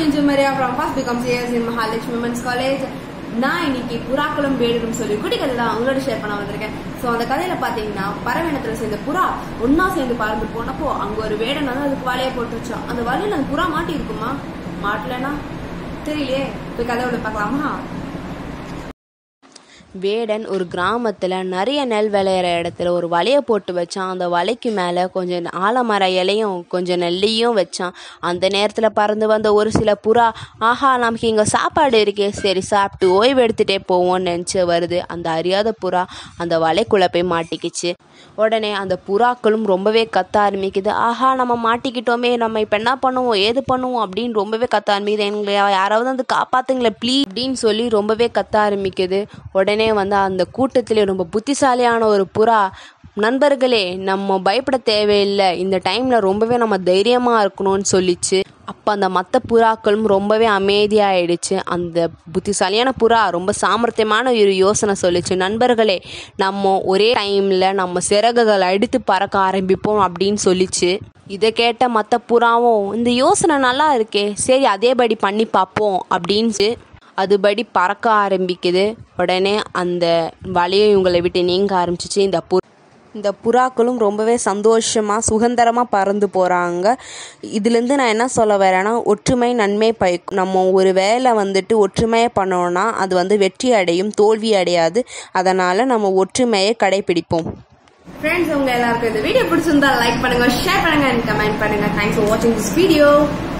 Minju Maria from first become CS in Mahalakshmi Women's College. நான் இன்னைக்கு புறாக்களும் வேடுகளும் சொல்லி குட்டி கதை தான் உங்களோட ஷேர் பண்ண வந்திருக்கேன் ஸோ அந்த கதையில பாத்தீங்கன்னா பறவைனத்துல சேர்ந்த புறா ஒன்னா சேர்ந்து பறந்து போனப்போ அங்க ஒரு வேடன் வந்து அதுக்கு வலைய போட்டு வச்சோம் அந்த வலையில அந்த புறா மாட்டி இருக்குமா மாட்டலனா தெரியலையே போய் கதையோட பார்க்கலாமா வேடன் ஒரு கிராமத்தில் நிறைய நெல் விளையிற இடத்துல ஒரு வலையை போட்டு வச்சான் அந்த வலைக்கு மேலே கொஞ்சம் ஆலமர இலையும் கொஞ்சம் நெல்லையும் வச்சான் அந்த நேரத்தில் பறந்து வந்த ஒரு சில புறா ஆஹா நமக்கு இங்கே சாப்பாடு இருக்கே சரி சாப்பிட்டு ஓய்வு எடுத்துகிட்டே போவோம்னு நினச்சி வருது அந்த அறியாத புறா அந்த வலைக்குள்ளே போய் மாட்டிக்கிச்சு உடனே அந்த புறாக்களும் ரொம்பவே கத்த ஆரம்பிக்குது ஆஹா நம்ம மாட்டிக்கிட்டோமே நம்ம இப்போ என்ன பண்ணுவோம் ஏது பண்ணுவோம் அப்படின்னு ரொம்பவே கத்த ஆரம்பிக்குது எங்களை யாராவது வந்து காப்பாத்துங்களேன் ப்ளீஸ் அப்படின்னு சொல்லி ரொம்பவே கத்த ஆரம்பிக்குது உடனே வந்து அந்த கூட்டத்திலே ரொம்ப புத்திசாலியான ஒரு புறா நண்பர்களே நம்ம பயப்பட தேவையில்லை இந்த டைமில் ரொம்பவே நம்ம தைரியமாக இருக்கணும்னு சொல்லிச்சு அப்போ அந்த மற்ற புறாக்களும் ரொம்பவே அமைதியாயிடுச்சு அந்த புத்திசாலியான புறா ரொம்ப சாமர்த்தியமான ஒரு யோசனை சொல்லிச்சு நண்பர்களே நம்ம ஒரே டைமில் நம்ம சிறகுகள் அடித்து பறக்க ஆரம்பிப்போம் அப்படின்னு சொல்லிச்சு இதை கேட்ட மற்ற புறாவும் இந்த யோசனை நல்லா இருக்கே சரி அதேபடி பண்ணி பார்ப்போம் அப்படின்னு அதுபடி பறக்க ஆரம்பிக்குது உடனே அந்த வலையை இவங்களை விட்டு நீங்க ஆரம்பிச்சிச்சு இந்த புறா இந்த புறாக்களும் ரொம்பவே சந்தோஷமாக சுதந்திரமாக பறந்து போகிறாங்க இதுலேருந்து நான் என்ன சொல்ல வரேன்னா ஒற்றுமை நன்மை பயக்கும் நம்ம ஒரு வேலை வந்துட்டு ஒற்றுமையை பண்ணோன்னா அது வந்து வெற்றி அடையும் தோல்வி அடையாது அதனால் நம்ம ஒற்றுமையை கடைபிடிப்போம் ஃப்ரெண்ட்ஸ் உங்க எல்லாருக்கும் இந்த வீடியோ பிடிச்சிருந்தா லைக் பண்ணுங்க ஷேர் பண்ணுங்க அண்ட் கமெண்ட் பண்ணுங்க தேங்க்ஸ் ஃபார் வாட்சிங் திஸ் வீடியோ